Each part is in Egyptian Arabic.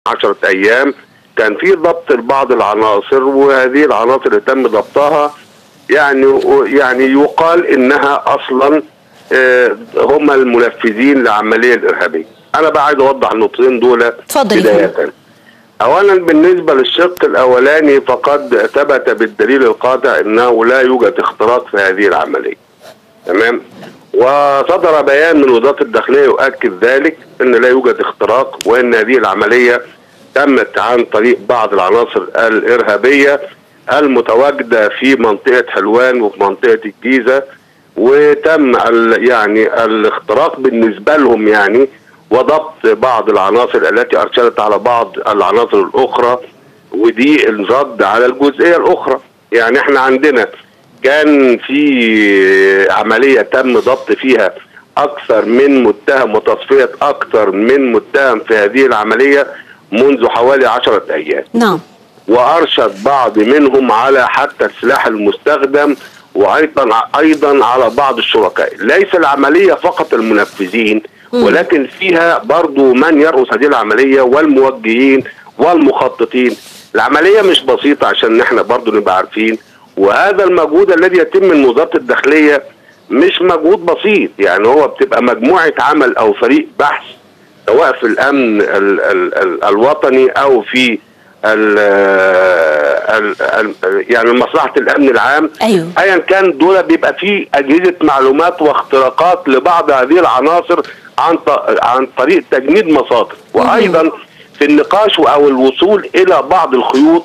عشرة أيام كان في ضبط لبعض العناصر وهذه العناصر اللي تم ضبطها يعني يعني يقال انها اصلا آه، هم المنفذين للعمليه الارهابيه. انا بقى عايز اوضح النقطتين دول اتفضل يا بدايه. اولا بالنسبه للشق الاولاني فقد ثبت بالدليل القاطع انه لا يوجد اختراق في هذه العمليه. تمام؟ وصدر بيان من وزاره الداخليه يؤكد ذلك ان لا يوجد اختراق وان هذه العمليه تمت عن طريق بعض العناصر الارهابيه المتواجده في منطقه حلوان وفي منطقه الجيزه وتم ال- يعني الاختراق بالنسبه لهم يعني وضبط بعض العناصر التي ارسلت على بعض العناصر الاخرى ودي الرد على الجزئيه الاخرى يعني احنا عندنا كان في عمليه تم ضبط فيها اكثر من متهم وتصفيه اكثر من متهم في هذه العمليه منذ حوالي عشرة ايام نعم وارشد بعض منهم على حتى السلاح المستخدم وايضا ايضا على بعض الشركاء ليس العمليه فقط المنفذين ولكن فيها برضو من يرأس هذه العمليه والموجهين والمخططين العمليه مش بسيطه عشان احنا برضو نبقى عارفين وهذا المجهود الذي يتم من وزاره الداخليه مش مجهود بسيط يعني هو بتبقى مجموعه عمل او فريق بحث سواء في الامن ال ال ال الوطني او في ال ال ال يعني مصلحه الامن العام أيوه. ايا كان دول بيبقى فيه اجهزه معلومات واختراقات لبعض هذه العناصر عن ط- عن طريق تجنيد مصادر وايضا في النقاش او الوصول الى بعض الخيوط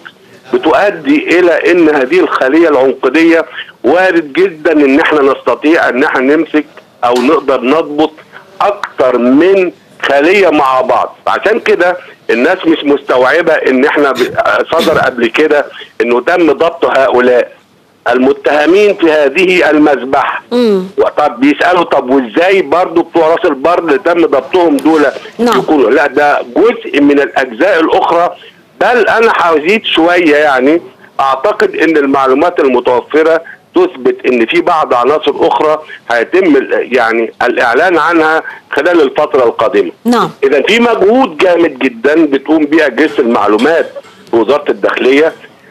بتؤدي الى ان هذه الخليه العنقوديه وارد جدا ان احنا نستطيع ان احنا نمسك او نقدر نضبط اكتر من خليه مع بعض عشان كده الناس مش مستوعبه ان احنا ب- صدر قبل كده انه تم ضبط هؤلاء المتهمين في هذه المذبحه مم. وطب بيسالوا طب وازاي برضو بتوع راس البر اللي تم ضبطهم دول نعم. يكونوا لا ده جزء من الاجزاء الاخرى بل انا هزيد شويه يعني اعتقد ان المعلومات المتوفره تثبت ان في بعض عناصر اخرى هيتم ال- يعني الاعلان عنها خلال الفتره القادمه نعم اذا في مجهود جامد جدا بتقوم بيه اجهزه المعلومات في وزاره الداخليه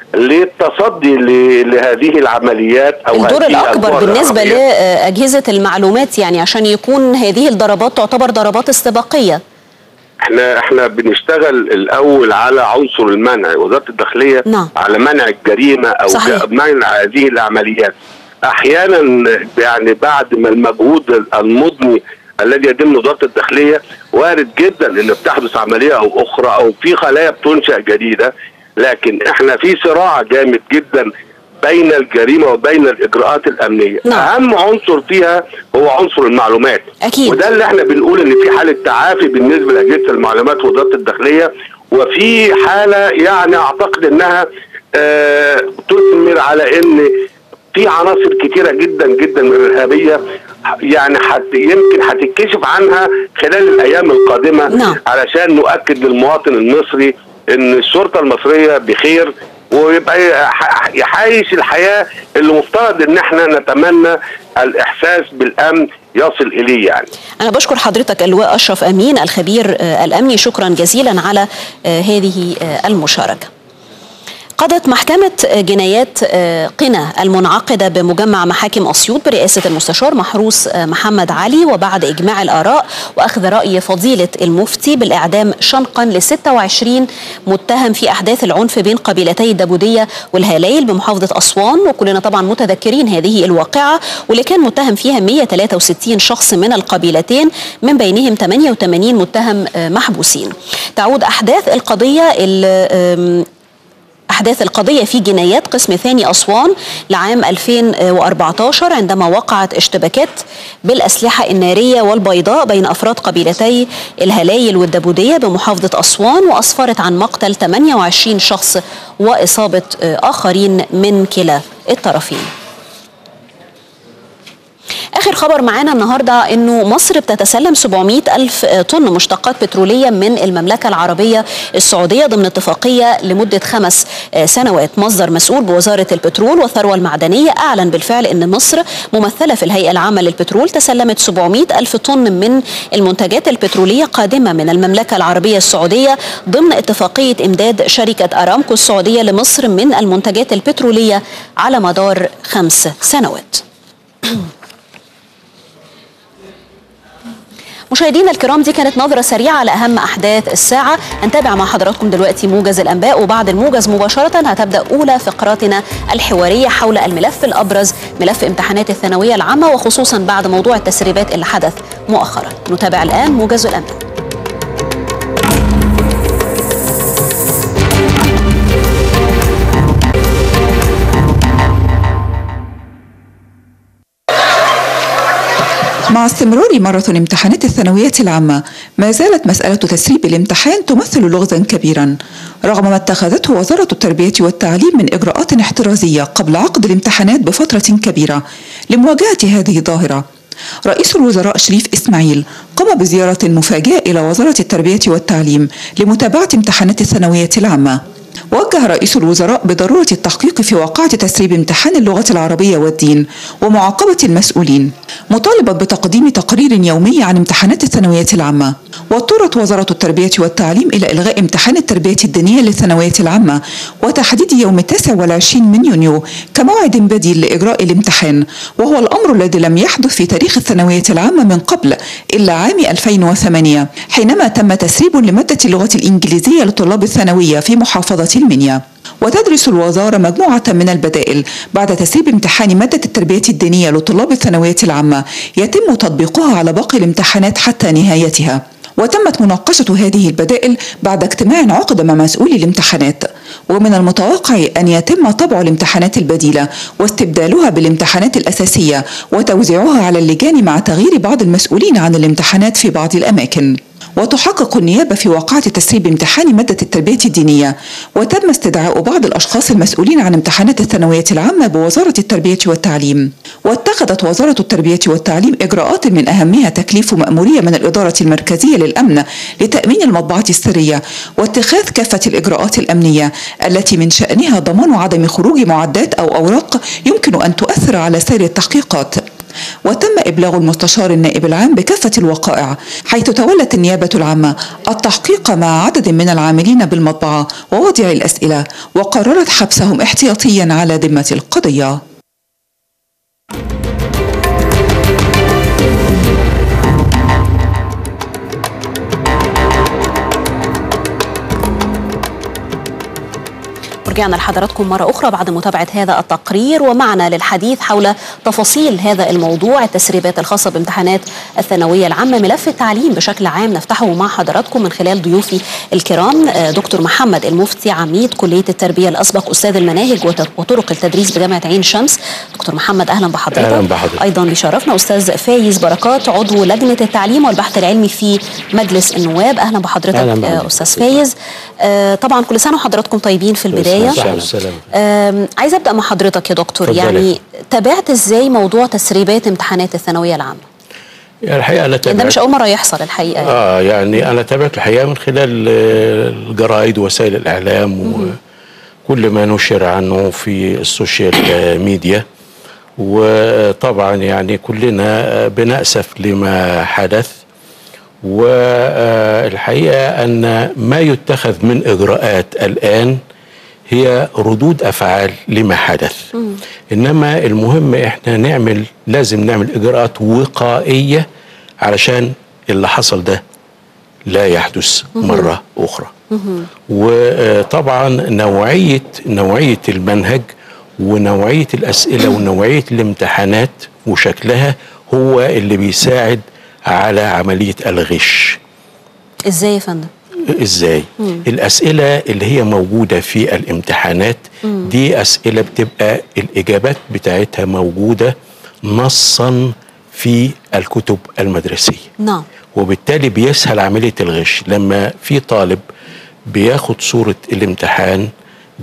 للتصدي ل- لهذه العمليات او الدور هذه الأكبر الأنوار بالنسبة العربية. لأجهزة المعلومات يعني عشان يكون هذه الضربات تعتبر ضربات استباقية احنا احنا بنشتغل الاول على عنصر المنع وزاره الداخليه نعم. على منع الجريمه او صحيح. ج- منع هذه العمليات احيانا يعني بعد ما المجهود المضني الذي يتم من وزاره الداخليه وارد جدا ان بتحدث عمليه او اخرى او في خلايا بتنشا جديده لكن احنا في صراع جامد جدا بين الجريمه وبين الاجراءات الامنيه نعم. اهم عنصر فيها هو عنصر المعلومات أكيد. وده اللي احنا بنقول ان في حاله تعافي بالنسبه لاجهزه المعلومات في وزاره الداخليه وفي حاله يعني اعتقد انها آه تثمر على ان في عناصر كتيره جدا جدا من الارهابيه يعني حت يمكن هتتكشف عنها خلال الايام القادمه نعم. علشان نؤكد للمواطن المصري ان الشرطه المصريه بخير ويبقى يح- يعيش الحياه اللي مفترض ان احنا نتمنى الاحساس بالامن يصل اليه يعني أنا بشكر حضرتك اللواء أشرف أمين الخبير آه، الأمني شكرا جزيلا على آه، هذه آه، المشاركة قضت محكمة جنايات آه، قنا المنعقدة بمجمع محاكم أسيوط برئاسة المستشار محروس آه، محمد علي وبعد إجماع الآراء وأخذ رأي فضيلة المفتي بالإعدام شنقا ل 26 متهم في أحداث العنف بين قبيلتي الدبودية والهلايل بمحافظة أسوان وكلنا طبعا متذكرين هذه الواقعة واللي كان متهم فيها 163 شخص من القبيلتين من بينهم 88 متهم آه، محبوسين تعود أحداث القضية ال- آم، أحداث القضية في جنايات قسم ثاني أسوان لعام 2014 عندما وقعت اشتباكات بالأسلحة النارية والبيضاء بين أفراد قبيلتي الهلايل والدبودية بمحافظة أسوان وأسفرت عن مقتل 28 شخص وإصابة آه، آخرين من كلا الطرفين آخر خبر معانا النهاردة أنه مصر بتتسلم 700 ألف طن مشتقات بترولية من المملكة العربية السعودية ضمن اتفاقية لمدة خمس سنوات مصدر مسؤول بوزارة البترول والثروة المعدنية أعلن بالفعل أن مصر ممثلة في الهيئة العامة للبترول تسلمت 700 ألف طن من المنتجات البترولية قادمة من المملكة العربية السعودية ضمن اتفاقية إمداد شركة أرامكو السعودية لمصر من المنتجات البترولية على مدار خمس سنوات مشاهدينا الكرام دي كانت نظرة سريعة على أهم أحداث الساعة هنتابع مع حضراتكم دلوقتي موجز الأنباء وبعد الموجز مباشرة هتبدأ أولى فقراتنا الحوارية حول الملف الأبرز ملف امتحانات الثانوية العامة وخصوصا بعد موضوع التسريبات اللي حدث مؤخرا نتابع الآن موجز الأنباء مع استمرار ماراثون امتحانات الثانوية العامة ما زالت مسألة تسريب الامتحان تمثل لغزا كبيرا رغم ما اتخذته وزارة التربية والتعليم من إجراءات احترازية قبل عقد الامتحانات بفترة كبيرة لمواجهة هذه الظاهرة رئيس الوزراء شريف إسماعيل قام بزيارة مفاجئة إلى وزارة التربية والتعليم لمتابعة امتحانات الثانوية العامة وجه رئيس الوزراء بضرورة التحقيق في واقعة تسريب امتحان اللغة العربية والدين ومعاقبة المسؤولين مطالبا بتقديم تقرير يومي عن امتحانات الثانوية العامة واضطرت وزارة التربية والتعليم إلى إلغاء امتحان التربية الدينية للثانوية العامة وتحديد يوم التاسع والعشرين من يونيو كموعد بديل لإجراء الامتحان وهو الأمر الذي لم يحدث في تاريخ الثانوية العامة من قبل إلا عام 2008 حينما تم تسريب لمادة اللغة الإنجليزية لطلاب الثانوية في محافظة المنيا وتدرس الوزارة مجموعة من البدائل بعد تسريب امتحان مادة التربية الدينية لطلاب الثانوية العامة يتم تطبيقها على باقي الامتحانات حتى نهايتها وتمت مناقشة هذه البدائل بعد اجتماع عقد مع مسؤولي الامتحانات ومن المتوقع أن يتم طبع الامتحانات البديلة واستبدالها بالامتحانات الأساسية وتوزيعها على اللجان مع تغيير بعض المسؤولين عن الامتحانات في بعض الأماكن وتحقق النيابة في واقعة تسريب امتحان مادة التربية الدينية وتم استدعاء بعض الأشخاص المسؤولين عن امتحانات الثانوية العامة بوزارة التربية والتعليم واتخذت وزارة التربية والتعليم إجراءات من أهمها تكليف مأمورية من الإدارة المركزية للأمن لتأمين المطبعة السرية واتخاذ كافة الإجراءات الأمنية التي من شأنها ضمان عدم خروج معدات أو أوراق يمكن أن تؤثر على سير التحقيقات وتم إبلاغ المستشار النائب العام بكافة الوقائع حيث تولت النيابة العامة التحقيق مع عدد من العاملين بالمطبعة ووضع الأسئلة وقررت حبسهم احتياطيا على ذمة القضية رجعنا لحضراتكم مرة أخرى بعد متابعة هذا التقرير ومعنا للحديث حول تفاصيل هذا الموضوع التسريبات الخاصة بامتحانات الثانوية العامة ملف التعليم بشكل عام نفتحه مع حضراتكم من خلال ضيوفي الكرام دكتور محمد المفتي عميد كلية التربية الأسبق أستاذ المناهج وطرق التدريس بجامعة عين شمس دكتور محمد أهلا بحضرتك أهلا بحضرتك أيضا بيشرفنا أستاذ فايز بركات عضو لجنة التعليم والبحث العلمي في مجلس النواب أهلا بحضرتك أهلا بحضرتك. أستاذ فايز آه طبعا كل سنة وحضراتكم طيبين في البداية السلام عايزه ابدا مع حضرتك يا دكتور فضلك. يعني تابعت ازاي موضوع تسريبات امتحانات الثانويه العامه يعني الحقيقه انا ده تابعت مش اول مره يحصل الحقيقه يعني. اه يعني انا تابعت الحقيقه من خلال آه، الجرايد ووسائل الاعلام وكل ما نشر عنه في السوشيال آه، ميديا وطبعا يعني كلنا آه، بنأسف لما حدث والحقيقه ان ما يتخذ من اجراءات الان هي ردود افعال لما حدث انما المهم احنا نعمل لازم نعمل اجراءات وقائيه علشان اللي حصل ده لا يحدث مره اخرى وطبعا نوعيه نوعيه المنهج ونوعيه الاسئله ونوعيه الامتحانات وشكلها هو اللي بيساعد على عمليه الغش ازاي يا فندم ازاي الاسئله اللي هي موجوده في الامتحانات دي اسئله بتبقى الاجابات بتاعتها موجوده نصا في الكتب المدرسيه نعم وبالتالي بيسهل عمليه الغش لما في طالب بياخد صوره الامتحان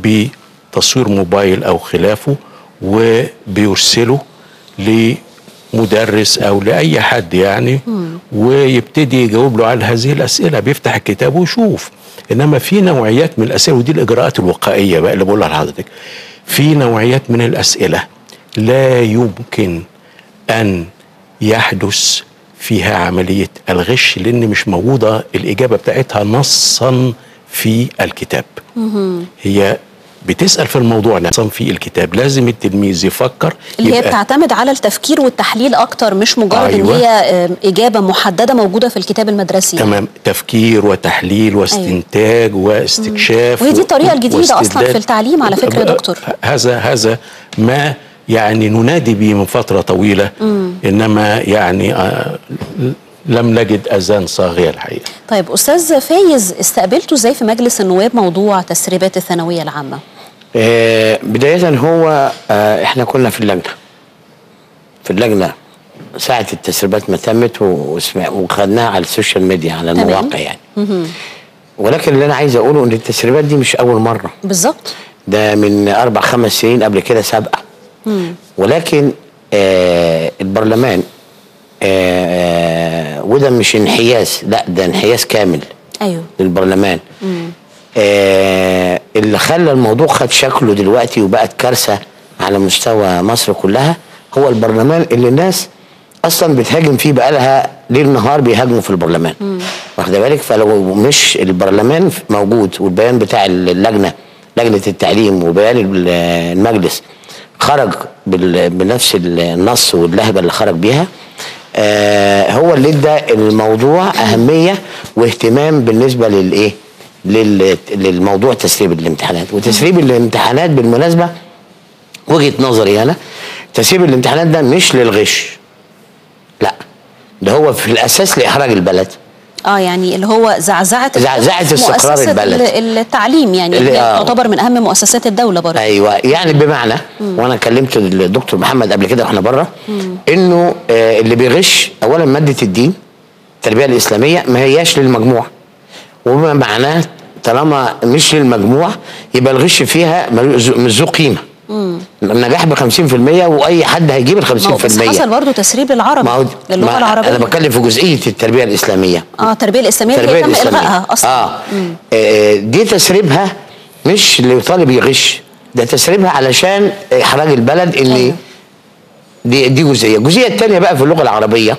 بتصوير موبايل او خلافه وبيرسله مدرس او لاي حد يعني ويبتدي يجاوب له على هذه الاسئله بيفتح الكتاب ويشوف انما في نوعيات من الاسئله ودي الاجراءات الوقائيه بقى اللي بقولها لحضرتك في نوعيات من الاسئله لا يمكن ان يحدث فيها عمليه الغش لان مش موجوده الاجابه بتاعتها نصا في الكتاب هي بتسال في الموضوع نصا في الكتاب لازم التلميذ يفكر اللي هي يبقى بتعتمد على التفكير والتحليل اكتر مش مجرد أيوة. ان هي آه، اجابه محدده موجوده في الكتاب المدرسي تمام تفكير وتحليل واستنتاج واستكشاف وهي دي و- الطريقة الجديدة أصلاً واستدلال. في التعليم على فكرة يا دكتور. هذا هذا ما يعني ننادي به من فترة طويلة إنما يعني آه، لم نجد أذان صاغية الحقيقة طيب استاذ فايز استقبلتوا ازاي في مجلس النواب موضوع تسريبات الثانويه العامه آه، بداية هو آه، احنا كنا في اللجنة في اللجنة ساعة التسريبات ما تمت و- وسمع- وخدناها على السوشيال ميديا على تمام. المواقع يعني ولكن اللي انا عايز اقوله ان التسريبات دي مش اول مرة بالظبط ده من اربع خمس سنين قبل كده سابقة ولكن آه البرلمان آه آه، وده مش انحياز لا ده انحياز كامل ايوه للبرلمان آه اللي خلى الموضوع خد شكله دلوقتي وبقت كارثه على مستوى مصر كلها هو البرلمان اللي الناس اصلا بتهاجم فيه بقالها ليل نهار بيهاجموا في البرلمان واخد بالك فلو مش البرلمان موجود والبيان بتاع اللجنه لجنه التعليم وبيان ال- المجلس خرج بال- بنفس النص واللهجه اللي خرج بيها آه هو اللي ادى الموضوع اهميه واهتمام بالنسبه للايه لل- للموضوع تسريب الامتحانات وتسريب الامتحانات بالمناسبه وجهه نظري انا تسريب الامتحانات ده مش للغش لا ده هو في الاساس لاحراج البلد اه يعني اللي هو زعزعه زعزعة استقرار مؤسسة البلد. ال- التعليم يعني اللي- اللي آه. تعتبر من اهم مؤسسات الدوله برضه ايوه يعني بمعنى وانا كلمت الدكتور محمد قبل كده واحنا بره انه آه اللي بيغش اولا ماده الدين التربيه الاسلاميه ما هياش للمجموع وبما معناه طالما مش للمجموع يبقى الغش فيها ملوش- مش ذو قيمه النجاح ب 50% واي حد هيجيب ال 50% ما هو بس حصل برضه تسريب العربي ما هو للغه ما العربيه انا بتكلم في جزئيه التربيه الاسلاميه اه التربيه الاسلاميه اللي التربيه تم الاسلاميه الغائها اصلا اه آه، دي تسريبها مش لطالب يغش ده تسريبها علشان احراج البلد ان أيوة. دي دي جزئيه الجزئيه الثانيه بقى في اللغه العربيه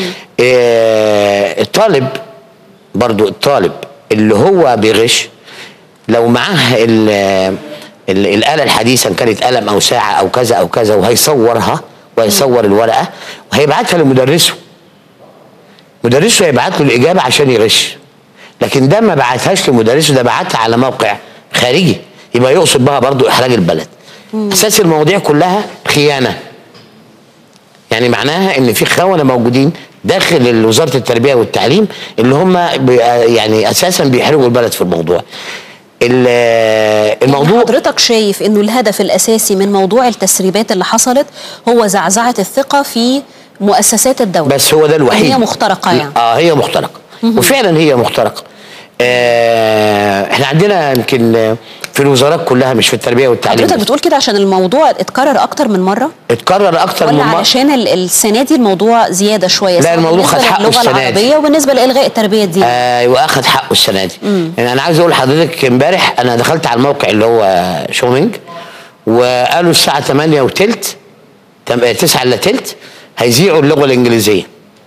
آه الطالب برضو الطالب اللي هو بيغش لو معاه ال ال الآلة الحديثة إن كانت قلم أو ساعة أو كذا أو كذا وهيصورها وهيصور الورقة وهيبعتها لمدرسه مدرسه هيبعت له الإجابة عشان يغش لكن ده ما بعتهاش لمدرسه ده بعتها على موقع خارجي يبقى يقصد بها برضو إحراج البلد أساس المواضيع كلها خيانة يعني معناها ان في خونه موجودين داخل وزاره التربيه والتعليم اللي هم بي- يعني اساسا بيحرجوا البلد في الموضوع ال- يعني الموضوع حضرتك شايف انه الهدف الاساسي من موضوع التسريبات اللي حصلت هو زعزعه الثقه في مؤسسات الدوله بس هو ده الوحيد هي مخترقه يعني اه هي مخترقه وفعلا هي مخترقه آه احنا عندنا يمكن في الوزارات كلها مش في التربيه والتعليم حضرتك بس. بتقول كده عشان الموضوع اتكرر اكتر من مره اتكرر اكتر من ولا مره علشان ال- السنه دي الموضوع زياده شويه لا، سواء الموضوع بالنسبة خد حقه للغه السنة دي. العربيه وبالنسبه لالغاء التربيه الدينيه ايوه اخد حقه السنه دي يعني انا عايز اقول لحضرتك امبارح انا دخلت على الموقع اللي هو شومينج وقالوا الساعه 8 وتلت 9 الا تلت هيذيعوا اللغه الانجليزيه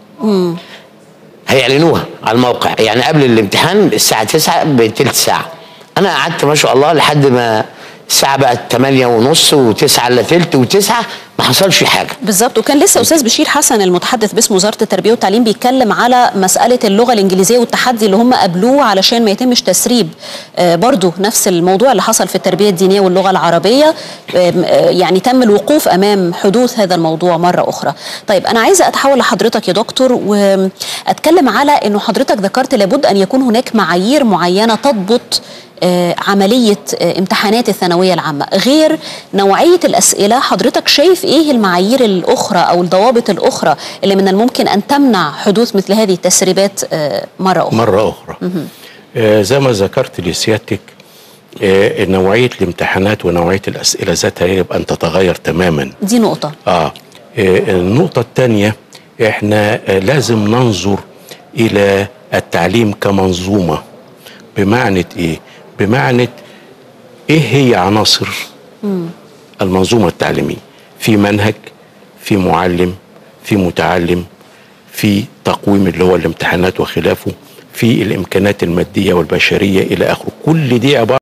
هيعلنوها على الموقع يعني قبل الامتحان الساعه 9 بتلت ساعه انا قعدت ما شاء الله لحد ما الساعه بقت 8 ونص و9 الا تلت و9 ما حصلش حاجه بالظبط وكان لسه استاذ بشير حسن المتحدث باسم وزاره التربيه والتعليم بيتكلم على مساله اللغه الانجليزيه والتحدي اللي هم قابلوه علشان ما يتمش تسريب آه برضو نفس الموضوع اللي حصل في التربيه الدينيه واللغه العربيه آم، آه يعني تم الوقوف امام حدوث هذا الموضوع مره اخرى طيب انا عايزه اتحول لحضرتك يا دكتور واتكلم على انه حضرتك ذكرت لابد ان يكون هناك معايير معينه تضبط آه، عملية آه، امتحانات الثانوية العامة غير نوعية الأسئلة حضرتك شايف إيه المعايير الأخرى أو الضوابط الأخرى اللي من الممكن أن تمنع حدوث مثل هذه التسريبات آه، مرة أخرى مرة أخرى آه زي ما ذكرت لسيادتك آه نوعية الامتحانات ونوعية الأسئلة ذاتها يجب أن تتغير تماما دي نقطة آه آه، النقطة الثانية احنا آه، لازم ننظر إلى التعليم كمنظومة بمعنى إيه؟ بمعنى إيه هي عناصر المنظومة التعليمية في منهج في معلم في متعلم في تقويم اللي هو الامتحانات وخلافه في الإمكانات المادية والبشرية إلى آخره كل دي عبارة